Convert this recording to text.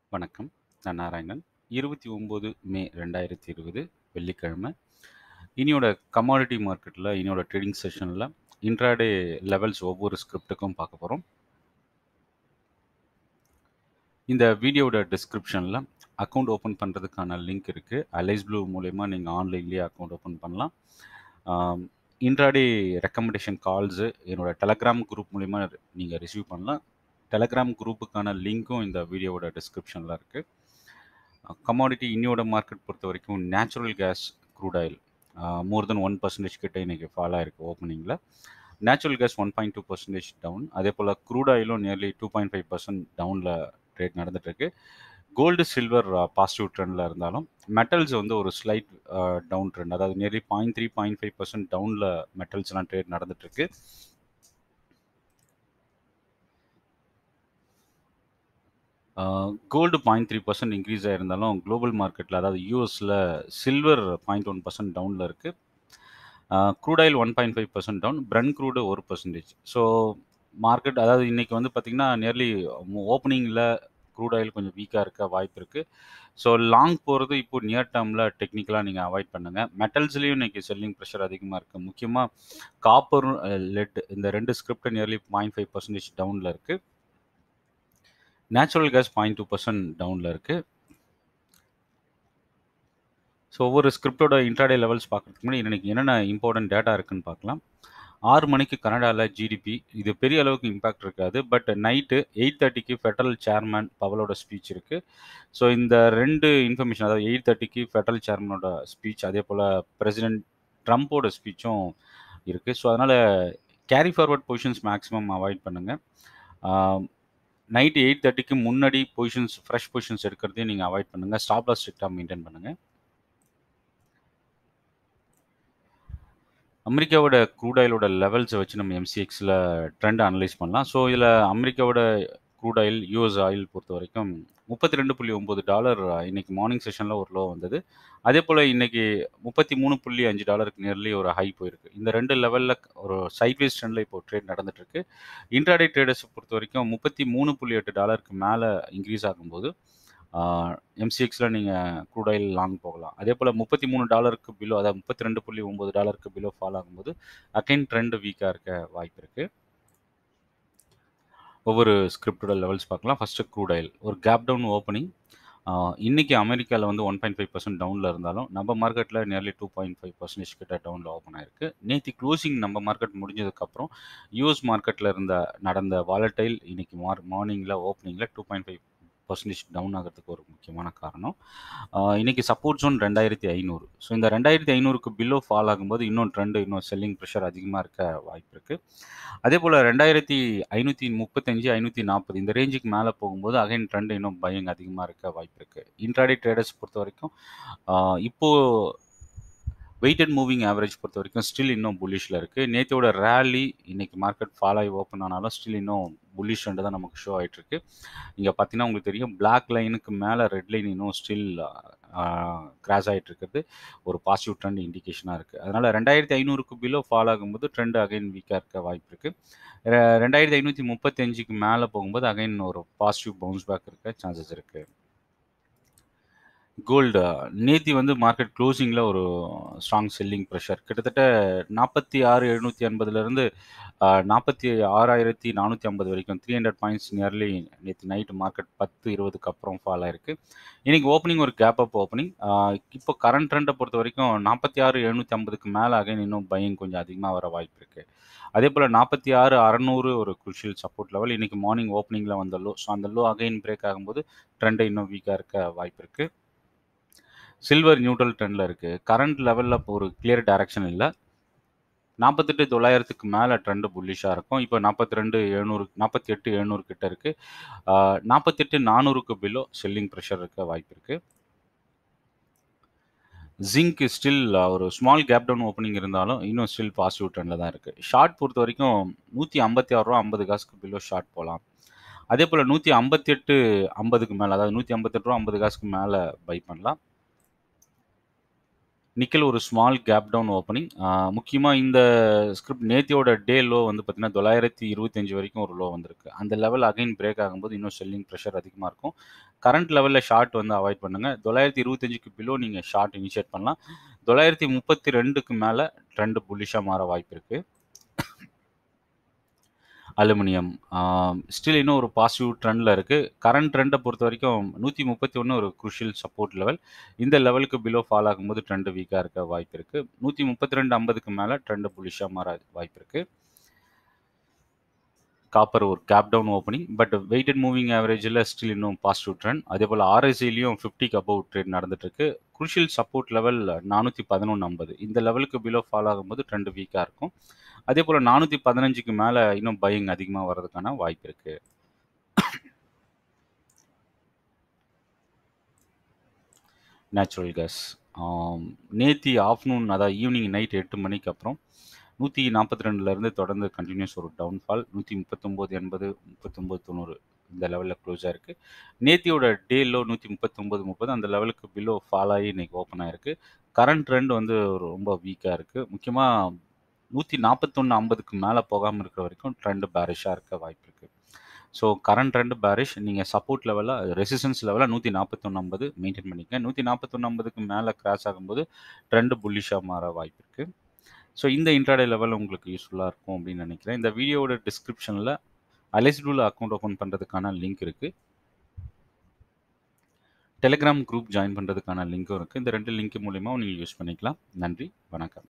வணக்கம் நான் நாராயணன் இருபத்தி ஒம்பது மே ரெண்டாயிரத்தி இருபது வெள்ளிக்கிழமை இனியோட கமாடிட்டி மார்க்கெட்டில் இனியோட ட்ரேடிங் செஷனில் இன்ட்ராடே லெவல்ஸ் ஒவ்வொரு ஸ்கிரிப்டுக்கும் பார்க்க போகிறோம் இந்த வீடியோட டிஸ்கிரிப்ஷனில் அக்கௌண்ட் ஓப்பன் பண்ணுறதுக்கான லிங்க் இருக்குது அலைஸ் ப்ளூ மூலயமா நீங்கள் ஆன்லைன்லேயே அக்கௌண்ட் ஓப்பன் பண்ணலாம் இன்ட்ராடே ரெக்கமெண்டேஷன் கால்ஸு என்னோட டெலகிராம் குரூப் மூலிமா நீங்கள் ரிசீவ் பண்ணலாம் டெலகிராம் குரூப்புக்கான லிங்க்கும் இந்த வீடியோவோட டிஸ்கிரிப்ஷனில் இருக்குது கமாடிட்டி இன்னியோட மார்க்கெட் பொறுத்த வரைக்கும் natural gas crude oil more than one percentage கிட்ட இன்றைக்கி ஃபால் ஆயிருக்கு ஓப்பனிங்கில் natural gas one point two percentage down அதே போல் க்ரூட் ஆயிலும் nearly two point five percent டவுனில் ட்ரேட் நடந்துகிட்ருக்கு கோல்டு சில்வர் பாசிட்டிவ் ட்ரெண்டில் இருந்தாலும் மெட்டல்ஸ் வந்து ஒரு ஸ்லைட் டவுன் ட்ரெண்ட் அதாவது nearly point three point five percent டவுனில் மெட்டல்ஸ்லாம் ட்ரேட் நடந்துகிட்ருக்கு gold point three percent increase ஆகிருந்தாலும் குளோபல் மார்க்கெட்டில் அதாவது யூஎஸில் சில்வர் பாயிண்ட் ஒன் பர்சன்ட் டவுனில் இருக்குது crude oil one point five percent down brent crude ஒரு பர்சன்டேஜ் ஸோ மார்க்கெட் அதாவது இன்றைக்கி வந்து பார்த்திங்கன்னா நியர்லி ஓப்பனிங்கில் க்ரூட் ஆயில் கொஞ்சம் வீக்காக இருக்க வாய்ப்பு இருக்குது ஸோ லாங் போகிறது இப்போ நியர் டேர்மில் டெக்னிக்கலாக நீங்கள் அவாய்ட் பண்ணுங்கள் மெட்டல்ஸ்லேயும் இன்றைக்கி செல்லிங் ப்ரெஷர் அதிகமாக இருக்குது முக்கியமாக காப்பரும் லெட் இந்த ரெண்டு script nearly point five percentage டவுனில் இருக்குது natural gas point two percent டவுனில் இருக்குது ஸோ ஒவ்வொரு ஸ்கிரிப்டோட இன்ட்ராடே லெவல்ஸ் பார்க்குறதுக்கு முன்னாடி எனக்கு என்னென்ன இம்பார்ட்டன்ட் டேட்டா இருக்குன்னு பார்க்கலாம் ஆறு மணிக்கு கனடாவில் ஜிடிபி இது பெரிய அளவுக்கு இம்பேக்ட் இருக்காது பட் நைட்டு எயிட் தேர்ட்டிக்கு ஃபெடரல் சேர்மன் பவலோட ஸ்பீச் இருக்குது ஸோ இந்த ரெண்டு இன்ஃபர்மேஷன் அதாவது எயிட் தேர்ட்டிக்கு ஃபெடரல் சேர்மனோட ஸ்பீச் அதே போல் பிரசிடென்ட் ட்ரம்ப்போட ஸ்பீச்சும் இருக்குது ஸோ அதனால் carry forward positions maximum avoid பண்ணுங்கள் நைட் எயிட் தேர்ட்டிக்கு முன்னாடி பொசிஷன்ஸ் ஃப்ரெஷ் பொசிஷன்ஸ் எடுக்கிறதையும் நீங்கள் அவாய்ட் பண்ணுங்கள் ஸ்டாப் லாஸ் ஸ்ட்ரிக்டாக மெயின்டைன் பண்ணுங்கள் அமெரிக்காவோட க்ரூட் ஆயிலோட லெவல்ஸை வச்சு நம்ம எம்சிஎக்ஸில் ட்ரெண்ட் அனலைஸ் பண்ணலாம் ஸோ இதில் அமெரிக்காவோட க்ரூட் ஆயில் யூஎஸ் ஆயில் பொறுத்த வரைக்கும் முப்பத்தி ரெண்டு புள்ளி ஒம்பது டாலர் இன்னைக்கு மார்னிங் செஷனில் ஒரு லோ வந்தது அதே போல் இன்னைக்கு முப்பத்தி மூணு புள்ளி அஞ்சு டாலருக்கு நியர்லி ஒரு ஹை போயிருக்கு இந்த ரெண்டு லெவலில் ஒரு சைட்வேஸ் ட்ரெண்டில் இப்போ ட்ரேட் நடந்துட்டுருக்கு இன்ட்ராடே ட்ரேடர்ஸை பொறுத்த வரைக்கும் முப்பத்தி மூணு புள்ளி எட்டு டாலருக்கு மேலே இன்க்ரீஸ் ஆகும்போது எம்சிஎக்ஸில் நீங்கள் க்ரூட் ஆயில் லாங் போகலாம் அதே போல் முப்பத்தி மூணு டாலருக்கு பிலோ அதாவது முப்பத்தி ரெண்டு புள்ளி ஒம்பது டாலருக்கு பிலோ ஃபால் ஆகும்போது அகைன் ட்ரெண்ட் வீக்காக இருக்க வாய்ப்பு இருக்குது ஒவ்வொரு ஸ்கிரிப்டோட லெவல்ஸ் பார்க்கலாம் ஃபஸ்ட்டு க்ரூட் ஆயில் ஒரு கேப் டவுன் ஓப்பனிங் இன்றைக்கி அமெரிக்காவில் வந்து ஒன் பாயிண்ட் ஃபைவ் பர்சன்ட் டவுனில் இருந்தாலும் நம்ம மார்க்கெட்டில் nearly two point five percentage கிட்ட டவுனில் ஓப்பன் ஆயிருக்கு நேற்று க்ளோசிங் நம்ம மார்க்கெட் முடிஞ்சதுக்கப்புறம் யூஎஸ் மார்க்கெட்டில் இருந்த நடந்த வாலட்டைல் இன்றைக்கி மார் மார்னிங்கில் ஓப்பனிங்கில் two point five percentage down ஆகிறதுக்கு ஒரு முக்கியமான காரணம் இன்றைக்கி சப்போர்ட் ஜோன் ரெண்டாயிரத்தி ஐநூறு ஸோ இந்த ரெண்டாயிரத்தி ஐநூறுக்கு பிலோ ஃபால் ஆகும்போது இன்னும் ட்ரெண்டு இன்னும் செல்லிங் ப்ரெஷர் அதிகமாக இருக்க வாய்ப்பு இருக்குது அதே போல் ரெண்டாயிரத்தி ஐநூற்றி முப்பத்தஞ்சு ஐநூற்றி நாற்பது இந்த ரேஞ்சுக்கு மேலே போகும்போது அகைன் ட்ரெண்ட் இன்னும் பயங்க அதிகமாக இருக்க வாய்ப்பு இருக்குது இன்ட்ராடே ட்ரேடர்ஸ் பொறுத்த வரைக்கும் இப்போது வெயிட்டட் மூவிங் ஆவரேஜ் பொறுத்த வரைக்கும் ஸ்டில் இன்னும் புல்லிஷில் இருக்குது நேற்றோட ரேலி இன்றைக்கி மார்க்கெட் ஃபால் ஆகி ஓப்பன் ஆனாலும் ஸ்டில் இன்னும் புல்லிஷ் தான் நமக்கு ஷோ ஆகிட்டுருக்கு இங்கே பார்த்தீங்கன்னா உங்களுக்கு தெரியும் பிளாக் லைனுக்கு மேலே ரெட் லைன் இன்னும் ஸ்டில் கிராஸ் ஆகிட்டு இருக்கிறது ஒரு பாசிட்டிவ் ட்ரெண்ட் இண்டிகேஷனாக இருக்குது அதனால் ரெண்டாயிரத்தி ஐநூறுக்கு பிலோ ஃபால் ஆகும்போது ட்ரெண்ட் அகைன் வீக்காக இருக்க வாய்ப்பு இருக்குது ரெண்டாயிரத்தி ஐநூற்றி முப்பத்தஞ்சுக்கு மேலே போகும்போது அகைன் ஒரு பாசிட்டிவ் பவுன்ஸ் பேக் இருக்க சான்சஸ் இருக்குது கோல்டு நேத்தி வந்து மார்க்கெட் க்ளோசிங்கில் ஒரு ஸ்ட்ராங் செல்லிங் ப்ரெஷர் கிட்டத்தட்ட நாற்பத்தி ஆறு எழுநூற்றி ஐம்பதுலேருந்து நாற்பத்தி ஆறாயிரத்தி நானூற்றி ஐம்பது வரைக்கும் த்ரீ ஹண்ட்ரட் பாயிண்ட்ஸ் நியர்லி நேற்று நைட்டு மார்க்கெட் பத்து இருபதுக்கு அப்புறம் ஃபால் ஆயிருக்கு இன்றைக்கி ஓப்பனிங் ஒரு கேப் அப் ஓப்பனிங் இப்போ கரண்ட் ட்ரெண்டை பொறுத்த வரைக்கும் நாற்பத்தி ஆறு எழுநூற்றி ஐம்பதுக்கு மேலே அகைன் இன்னும் பையன் கொஞ்சம் அதிகமாக வர வாய்ப்பு இருக்குது அதே போல் நாற்பத்தி ஆறு அறநூறு ஒரு குருஷியல் சப்போர்ட் லெவல் இன்றைக்கி மார்னிங் ஓப்பனிங்கில் வந்த லோ ஸோ அந்த லோ அகைன் பிரேக் ஆகும்போது ட்ரெண்டை இன்னும் வீக்காக இருக்க வாய்ப்பு இருக்குது சில்வர் நியூட்ரல் ட்ரெண்டில் இருக்குது கரண்ட் லெவலில் இப்போ ஒரு கிளியர் டைரக்ஷன் இல்லை நாற்பத்தெட்டு தொள்ளாயிரத்துக்கு மேலே ட்ரெண்டு புல்லிஷாக இருக்கும் இப்போ நாற்பத்தி ரெண்டு எழுநூறு நாற்பத்தி எட்டு எழுநூறு கிட்ட இருக்குது நாற்பத்தெட்டு நானூறுக்கு பிலோ செல்லிங் ப்ரெஷர் இருக்க வாய்ப்பு இருக்குது ஜிங்க் ஸ்டில் ஒரு ஸ்மால் கேப் டவுன் ஓப்பனிங் இருந்தாலும் இன்னும் ஸ்டில் பாசிட்டிவ் ட்ரெண்டில் தான் இருக்குது ஷார்ட் பொறுத்த வரைக்கும் நூற்றி ஐம்பத்தி ஆறு ரூபா ஐம்பது காசுக்கு பிலோ ஷார்ட் போகலாம் அதே போல் நூற்றி ஐம்பத்தெட்டு ஐம்பதுக்கு மேலே அதாவது நூற்றி ஐம்பத்தெட்டு ரூபா ஐம்பது காசுக்கு மேலே பை பண்ணலாம் நிக்கல் ஒரு ஸ்மால் கேப் டவுன் ஓப்பனிங் முக்கியமாக இந்த ஸ்கிரிப்ட் நேத்தியோட டே லோ வந்து பார்த்தீங்கன்னா தொள்ளாயிரத்தி இருபத்தஞ்சு வரைக்கும் ஒரு லோ வந்திருக்கு அந்த லெவல் அகைன் பிரேக் ஆகும்போது இன்னும் செல்லிங் ப்ரெஷர் அதிகமாக இருக்கும் கரண்ட் லெவலில் ஷார்ட் வந்து அவாய்ட் பண்ணுங்கள் தொள்ளாயிரத்தி இருபத்தஞ்சுக்கு பிலோ நீங்கள் ஷார்ட் இனிஷியேட் பண்ணலாம் தொள்ளாயிரத்தி முப்பத்தி ரெண்டுக்கு மேலே ட்ரெண்டு புல்லிஷாக மாற வாய்ப்பு இருக்குது அலுமினியம் ஸ்டில் இன்னும் ஒரு பாசிட்டிவ் ட்ரெண்டில் இருக்குது கரண்ட் ட்ரெண்டை பொறுத்த வரைக்கும் நூற்றி முப்பத்தி ஒன்று ஒரு குருஷியல் சப்போர்ட் லெவல் இந்த லெவலுக்கு பிலோ ஃபால் ஆகும்போது ட்ரெண்டு வீக்காக இருக்க வாய்ப்பு இருக்குது நூற்றி முப்பத்தி ரெண்டு ஐம்பதுக்கு மேலே ட்ரெண்டு புலிஷாக மாற வாய்ப்பு இருக்குது காப்பர் ஒரு gap down opening but weighted moving ஆவரேஜில் ஸ்டில் இன்னும் பாசிட்டிவ் ட்ரெண்ட் அதே போல் ஆர்எஸ்சிலையும் ஃபிஃப்டிக்கு அபவ் ட்ரேட் நடந்துட்டுருக்கு குருஷியல் சப்போர்ட் லெவல் நானூற்றி பதினொன்று ஐம்பது இந்த லெவலுக்கு பிலோ ஃபால் ஆகும்போது ட்ரெண்டு வீக்காக இருக்கும் அதே போல் நானூற்றி பதினஞ்சுக்கு மேலே இன்னும் பையிங் அதிகமாக வர்றதுக்கான வாய்ப்பு இருக்குது நேச்சுரல் கேஸ் நேத்தி ஆஃப்டர்நூன் அதாவது ஈவினிங் நைட் எட்டு மணிக்கு அப்புறம் நூற்றி நாற்பத்தி ரெண்டுலேருந்து தொடர்ந்து கண்டினியூஸ் ஒரு டவுன்ஃபால் நூற்றி முப்பத்தொம்போது எண்பது முப்பத்தொம்போது தொண்ணூறு இந்த லெவலில் க்ளோஸ் ஆயிருக்கு நேத்தியோட டே லோ நூற்றி முப்பத்தொம்போது முப்பது அந்த லெவலுக்கு பிலோ ஃபால் ஆகி இன்னைக்கு ஓப்பன் ஆயிருக்கு கரண்ட் ட்ரெண்ட் வந்து ரொம்ப வீக்காக இருக்குது முக்கியமாக நூற்றி நாற்பத்தொன்று ஐம்பதுக்கு மேலே போகாமல் இருக்கிற வரைக்கும் ட்ரெண்டு பேரிஷாக இருக்க வாய்ப்பு இருக்குது ஸோ கரண்ட் ட்ரெண்டு பேரிஷ் நீங்கள் சப்போர்ட் லெவலில் ரெசிஸ்டன்ஸ் லெவலில் நூற்றி நாற்பத்தொன்று ஐம்பது மெயின்டைன் பண்ணிக்க நூற்றி நாற்பத்தொன்று ஐம்பதுக்கு மேலே கிராஸ் ஆகும்போது ட்ரெண்டு புல்லிஷாக மாற வாய்ப்பு இருக்குது ஸோ இந்த இன்ட்ராடே லெவல் உங்களுக்கு யூஸ்ஃபுல்லாக இருக்கும் அப்படின்னு நினைக்கிறேன் இந்த வீடியோட டிஸ்கிரிப்ஷனில் அலைஸ்டூல் அக்கௌண்ட் ஓப்பன் பண்ணுறதுக்கான லிங்க் இருக்குது டெலிகிராம் குரூப் ஜாயின் பண்ணுறதுக்கான லிங்க்கும் இருக்குது இந்த ரெண்டு லிங்க் மூலிமா நீங்கள் யூஸ் பண்ணிக்கலாம் நன்றி வணக்கம்